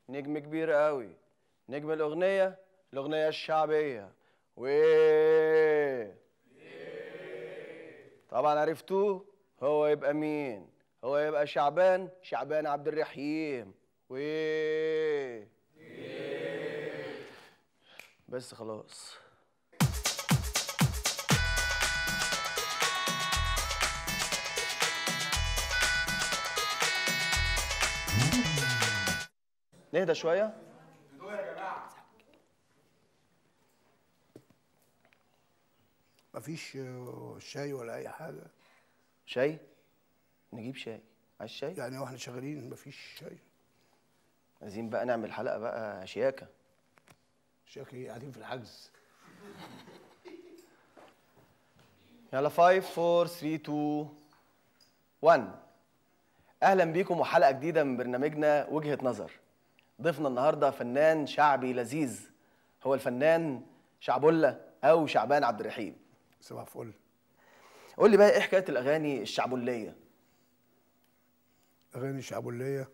نجم كبير قوي نجم الاغنيه الاغنيه الشعبيه و طبعا عرفتوه هو يبقى مين هو يبقى شعبان شعبان عبد الرحيم و بس خلاص نهدى شويه مفيش آه، شاي ولا اي حاجه شاي نجيب شاي عايز شاي يعني واحنا شغالين مفيش شاي عايزين بقى نعمل حلقه بقى شياكه شكلي قاعدين في الحجز يلا 5 4 3 2 1 اهلا بيكم وحلقه جديده من برنامجنا وجهه نظر ضيفنا النهارده فنان شعبي لذيذ هو الفنان شعبولة او شعبان عبد الرحيم صباح الفل قول لي بقى ايه حكايه الاغاني الشعبوليه اغاني الشعبوليه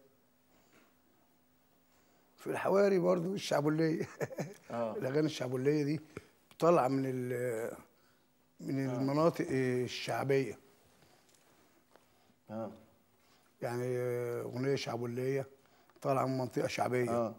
في الحواري برضو الشعبوليه آه. الاغاني الشعبوليه دي طالعه من ال من المناطق الشعبيه اه يعني اغنيه شعبوليه طالعه من منطقه شعبيه اه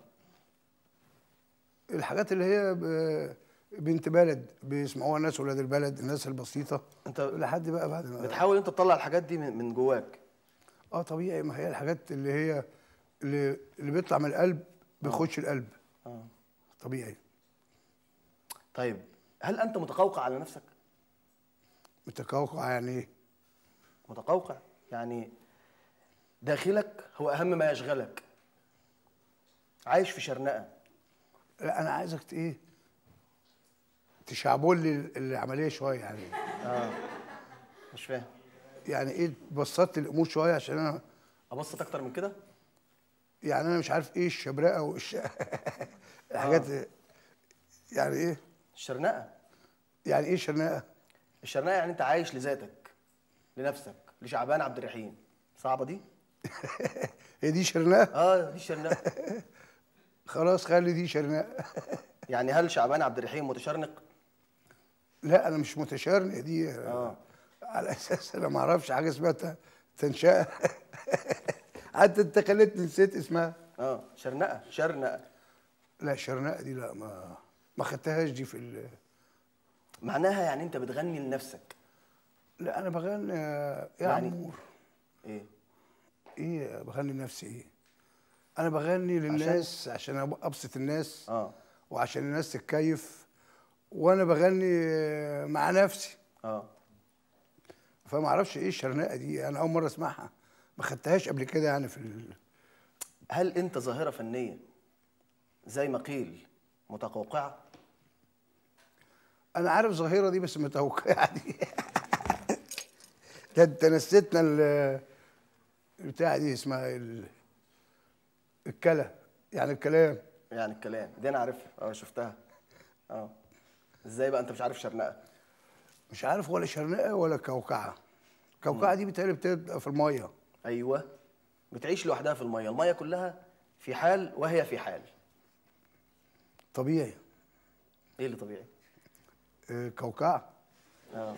الحاجات اللي هي ب- بنت بلد بيسمعوها الناس ولاد البلد الناس البسيطه انت لحد بقى بعد ما بتحاول انت تطلع الحاجات دي من من جواك اه طبيعي ما هي الحاجات اللي هي اللي, اللي بيطلع من القلب بيخش القلب اه طبيعي طيب هل انت متقوقع على نفسك متقوقع يعني ايه متقوقع يعني داخلك هو اهم ما يشغلك عايش في شرنقه لا انا عايزك ت- ايه تشعبول لي العمليه شويه يعني مش فاهم يعني ايه بسطت الامور شويه عشان انا ابسط اكتر من كده يعني انا مش عارف ايه الشبرقه والش الحاجات يعني ايه الشرنقه يعني ايه شرنقه الشرنقه يعني انت عايش لذاتك لنفسك لشعبان عبد الرحيم صعبه دي هي دي شرنقه اه دي الشرنقه خلاص خلي دي شرنقه يعني هل شعبان عبد الرحيم متشرنق لا انا مش متشرنق دي اه على اساس انا ما اعرفش حاجه اسمها ت- تنشئه حتى انت خليتني نسيت اسمها اه شرنقه شرنقه لا شرنقه دي لا ما ما خدتهاش دي في ال... معناها يعني انت بتغني لنفسك لا انا بغني يا يعني؟ عمور ايه ايه بغني لنفسي ايه انا بغني للناس عشان, عشان ابسط الناس اه وعشان الناس تتكيف وانا بغني مع نفسي اه فما اعرفش ايه الشرنقه دي انا اول مره اسمعها ما خدتهاش قبل كده يعني في ال... هل انت ظاهره فنيه زي ما قيل متقوقعه انا عارف ظاهره دي بس متوقعه دي ده انت نسيتنا ال البتاع دي اسمها ال... الكلى يعني الكلام يعني الكلام دي انا عارفها اه شفتها اه ازاي بقى انت مش عارف شرنقه مش عارف ولا شرنقه ولا كوكعه كوكعه دي بتهيألي بتبقى في الميه ايوه بتعيش لوحدها في الميه الميه كلها في حال وهي في حال طبيعي ايه اللي طبيعي آه، كوكعه اه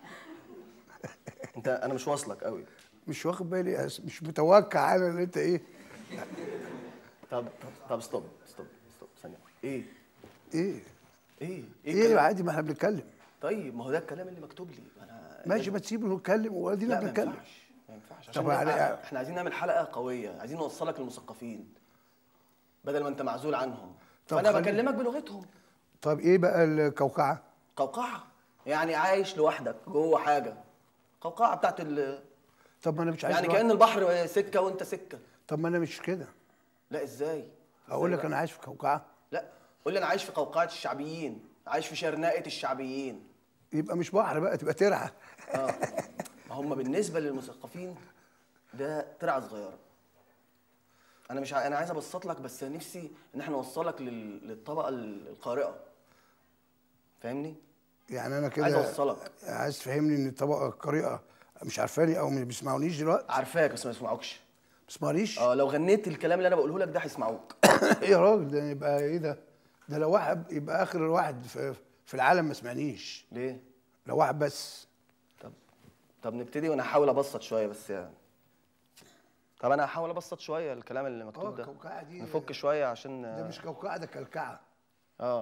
انت انا مش واصلك قوي مش واخد بالي أس- مش متوقع انا ان انت ايه طب طب طب ستوب ستوب ستوب ثانيه ايه ايه ايه ايه الكلام؟ عادي ما احنا بنتكلم طيب ما هو ده الكلام اللي مكتوب لي انا ماشي ما تسيبه نتكلم وادينا لا ما بنتكلم ينفعش ما ينفعش عشان طب يعني- نبقى- احنا عايزين نعمل حلقه قويه عايزين نوصلك للمثقفين بدل ما انت معزول عنهم طب فانا خلي- بكلمك بلغتهم طب ايه بقى الكوكعه قوقعه يعني عايش لوحدك جوه حاجه قوقعه بتاعت ال... طب ما انا مش عايز يعني الواحد- كان البحر سكه وانت سكه طب ما انا مش كده لا ازاي اقول إزاي لك بقى؟ انا عايش في كوكعه لا قول لي انا عايش في قوقعه الشعبيين عايش في شرنقه الشعبيين يبقى مش بحر بقى تبقى ترعه اه ما هم بالنسبه للمثقفين ده ترعه صغيره انا مش ع... انا عايز ابسط لك بس نفسي ان احنا نوصلك لل... للطبقه ال- القارئه فاهمني يعني انا كده عايز أوصلك. عايز تفهمني ان الطبقه القارئه مش عارفاني او ما بيسمعونيش دلوقتي عارفاك بس ما يسمعوكش تسمعنيش اه لو غنيت الكلام اللي انا بقوله لك ده هيسمعوك ايه يا راجل ده يبقى ايه ده ده لو واحد يبقى اخر واحد في, في العالم ما سمعنيش ليه لو واحد بس طب طب نبتدي وانا هحاول ابسط شويه بس يعني طب انا هحاول ابسط شويه الكلام اللي مكتوب اه ده الكوكعه دي نفك شويه عشان ده مش كوكعه ده كلكعه اه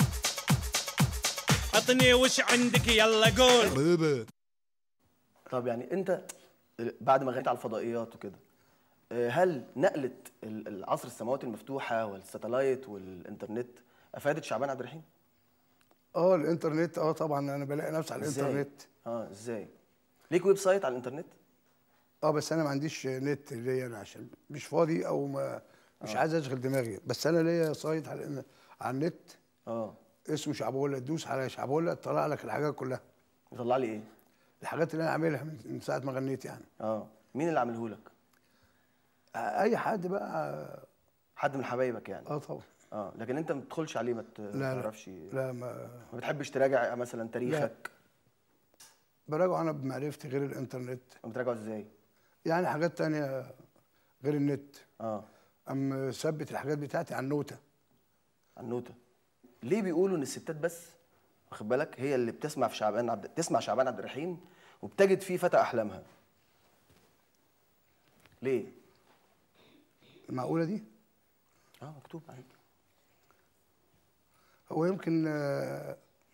عطني وش عندك يلا قول طب يعني انت بعد ما غنيت على الفضائيات وكده آه، هل نقله ال- العصر السماوات المفتوحه والساتلايت والانترنت افادت شعبان عبد الرحيم اه الانترنت اه طبعا انا بلاقي نفسي على ازاي الانترنت اه ازاي ليك ويب سايت على الانترنت اه بس انا ما عنديش نت ليا انا عشان مش فاضي او ما مش عايز اشغل دماغي بس انا ليا سايت على على النت اه اسمه شعبولة تدوس على شعبولة تطلع لك الحاجات كلها يطلع لي ايه الحاجات اللي انا عاملها من من ساعه ما غنيت يعني اه مين اللي عامله لك اي حد بقى حد من حبايبك يعني اه طبعا اه لكن انت ما بتدخلش عليه ما ت- لا ما لا تعرفش لا ما ما بتحبش تراجع مثلا تاريخك براجع انا بمعرفتي غير الانترنت ما بتراجعه ازاي يعني حاجات تانية غير النت اه ام ثبت الحاجات بتاعتي على النوتة على النوتة ليه بيقولوا ان الستات بس واخد بالك هي اللي بتسمع في شعبان عبد تسمع شعبان عبد الرحيم وبتجد فيه فتى احلامها ليه المعقولة دي اه مكتوب عادي هو يمكن آه،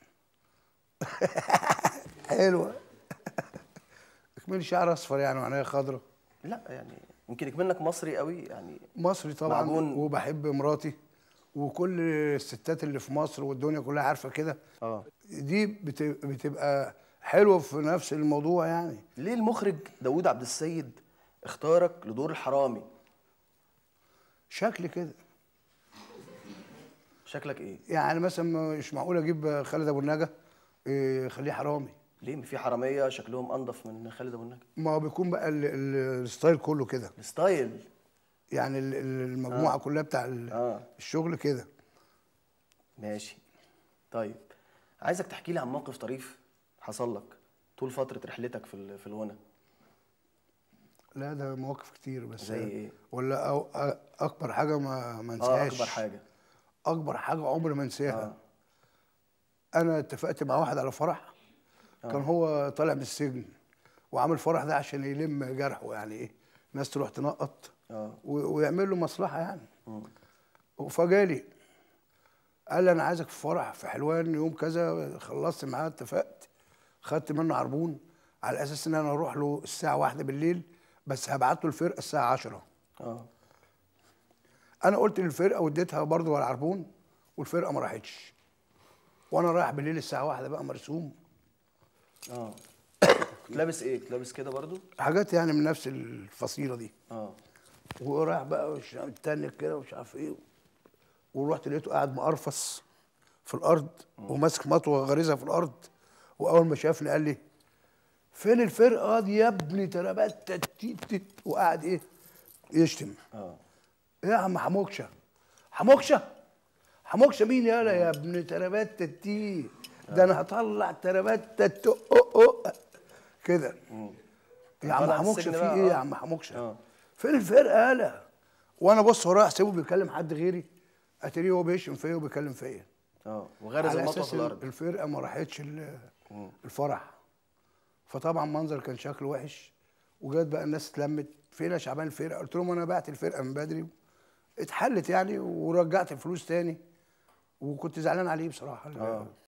حلوة اكمل شعر اصفر يعني وعينيا خضرا لا يعني يمكن يكمنك مصري قوي يعني مصري طبعا معجون. وبحب مراتي وكل الستات اللي في مصر والدنيا كلها عارفه كده اه دي بت- بتبقى حلوه في نفس الموضوع يعني ليه المخرج داوود عبد السيد اختارك لدور الحرامي شكل كده شكلك ايه يعني مثلا مش معقول اجيب خالد ابو النجا إيه، خليه حرامي ليه في حراميه شكلهم انضف من خالد ابو النجا ما هو بيكون بقى ال- ال- الستايل كله كده الستايل يعني ال- ال- المجموعه كلها بتاع ال- اه الشغل كده ماشي طيب عايزك تحكي لي عن موقف طريف حصل لك طول فتره رحلتك في ال- في الغنى لا ده مواقف كتير بس زي إيه؟ ولا أو أ- اكبر حاجه ما ما اه انساهاش اكبر حاجه اكبر حاجه عمري ما انساها آه. انا اتفقت مع واحد على فرح كان هو طالع من السجن وعامل فرح ده عشان يلم جرحه يعني ايه ناس تروح تنقط اه و- ويعمل له مصلحه يعني فجالي قال لي انا عايزك في فرح في حلوان يوم كذا خلصت معاه اتفقت خدت منه عربون على اساس ان انا اروح له الساعه واحدة بالليل بس هبعت له الفرقه الساعه 10 اه انا قلت للفرقه واديتها برضه على العربون والفرقه ما راحتش وانا رايح بالليل الساعه واحدة بقى مرسوم اه كنت لابس ايه كنت لابس كده برضو حاجات يعني من نفس الفصيله دي اه وراح بقى وش- متنك كده ومش عارف ايه ورحت لقيته قاعد مقرفص في الارض وماسك مطوه غريزه في الارض واول ما شافني قال لي فين الفرقه دي يا ابني تربت تت- تت- وقعد ايه يشتم اه ايه يا عم حموكشه حموكشه حموكشه مين يالا يا ابن تربت تي ده انا هطلع تربت تت أو أو. كده يا عم طالع من حموكشه السجن في بقى، ايه يا آه. عم حموكشه آه. فين الفرقه يالا وانا بص ورايح سيبه بيكلم حد غيري اتاريه هو بيشتم فيا وبيكلم فيا اه وغرز على المطوه اساس في الارض الفرقه ما راحتش ال- الفرح فطبعا منظر كان شكله وحش وجت بقى الناس اتلمت فين يا شعبان الفرقه قلت لهم انا بعت الفرقه من بدري اتحلت يعني ورجعت الفلوس تاني وكنت زعلان عليه بصراحه اه